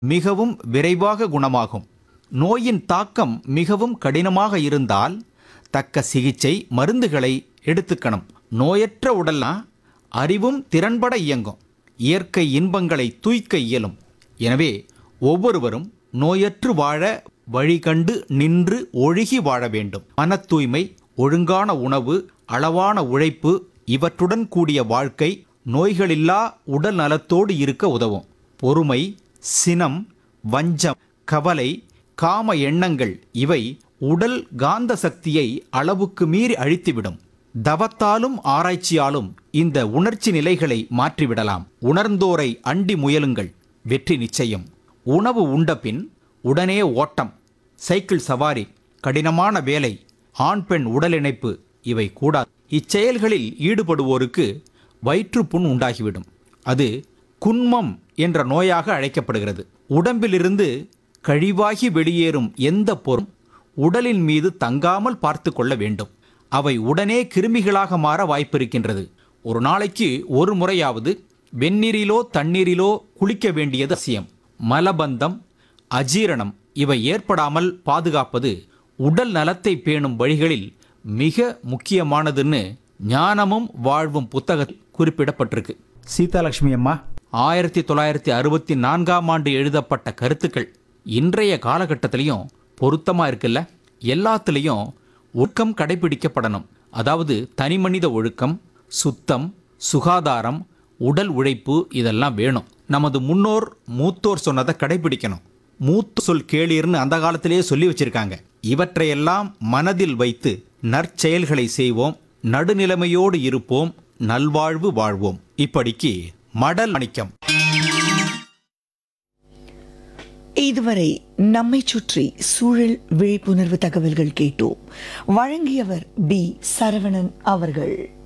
மிகவும் விரைவாக குணமாகும் நோயின் தாக்கம் மிகவும் கடினமாக இருந்தால் தக்க சிகிச்சை மருந்துகளை எடுத்துக்கணும் நோயற்ற உடல்னா அறிவும் திறன்பட இயங்கும் இயற்கை இன்பங்களை தூய்க்க இயலும் எனவே ஒவ்வொருவரும் நோயற்று வாழ வழிகண்டு நின்று ஒழுகி வாழ வேண்டும் மன தூய்மை ஒழுங்கான உணவு அளவான உழைப்பு இவற்றுடன் கூடிய வாழ்க்கை நோய்களில்லா உடல் நலத்தோடு இருக்க உதவும் பொறுமை சினம் வஞ்சம் கவலை காம எண்ணங்கள் இவை உடல் காந்த சக்தியை அளவுக்கு மீறி அழித்துவிடும் தவத்தாலும் ஆராய்ச்சியாலும் இந்த உணர்ச்சி நிலைகளை மாற்றிவிடலாம் உணர்ந்தோரை அண்டி முயலுங்கள் வெற்றி நிச்சயம் உணவு உண்டபின் உடனே ஓட்டம் சைக்கிள் சவாரி கடினமான வேலை ஆண் பெண் உடலிணைப்பு இவை கூடாது இச்செயல்களில் ஈடுபடுவோருக்கு வயிற்றுப்புண் உண்டாகிவிடும் அது குன்மம் என்ற நோயாக அழைக்கப்படுகிறது உடம்பிலிருந்து கழிவாகி வெளியேறும் எந்த பொருள் உடலின் மீது தங்காமல் பார்த்து கொள்ள வேண்டும் அவை உடனே கிருமிகளாக மாற வாய்ப்பிருக்கின்றது ஒரு நாளைக்கு ஒரு முறையாவது வெந்நீரிலோ தண்ணீரிலோ குளிக்க வேண்டியது அவசியம் மலபந்தம் அஜீரணம் இவை ஏற்படாமல் பாதுகாப்பது உடல் நலத்தை பேணும் வழிகளில் மிக முக்கியமானதுன்னு ஞானமும் வாழ்வும் புத்தகத்தில் குறிப்பிடப்பட்டிருக்கு சீதாலட்சுமி அம்மா ஆயிரத்தி தொள்ளாயிரத்தி அறுபத்தி நான்காம் ஆண்டு எழுதப்பட்ட கருத்துக்கள் இன்றைய காலகட்டத்திலையும் பொருத்தமா இருக்குல்ல எல்லாத்துலேயும் ஒழுக்கம் கடைபிடிக்கப்படணும் அதாவது தனிமனித ஒழுக்கம் சுத்தம் சுகாதாரம் உடல் உழைப்பு இதெல்லாம் வேணும் நமது முன்னோர் மூத்தோர் சொன்னதை கடைபிடிக்கணும் மூத்த சொல் கேளீர்னு அந்த காலத்திலேயே சொல்லி வச்சிருக்காங்க இவற்றையெல்லாம் மனதில் வைத்து நற்செயல்களை செய்வோம் நடுநிலைமையோடு இருப்போம் நல்வாழ்வு வாழ்வோம் இப்படிக்கு மடல் அணிக்கம் இதுவரை நம்மை சுற்றி சூழல் விழிப்புணர்வு தகவல்கள் கேட்டோம் வழங்கியவர் பி சரவணன் அவர்கள்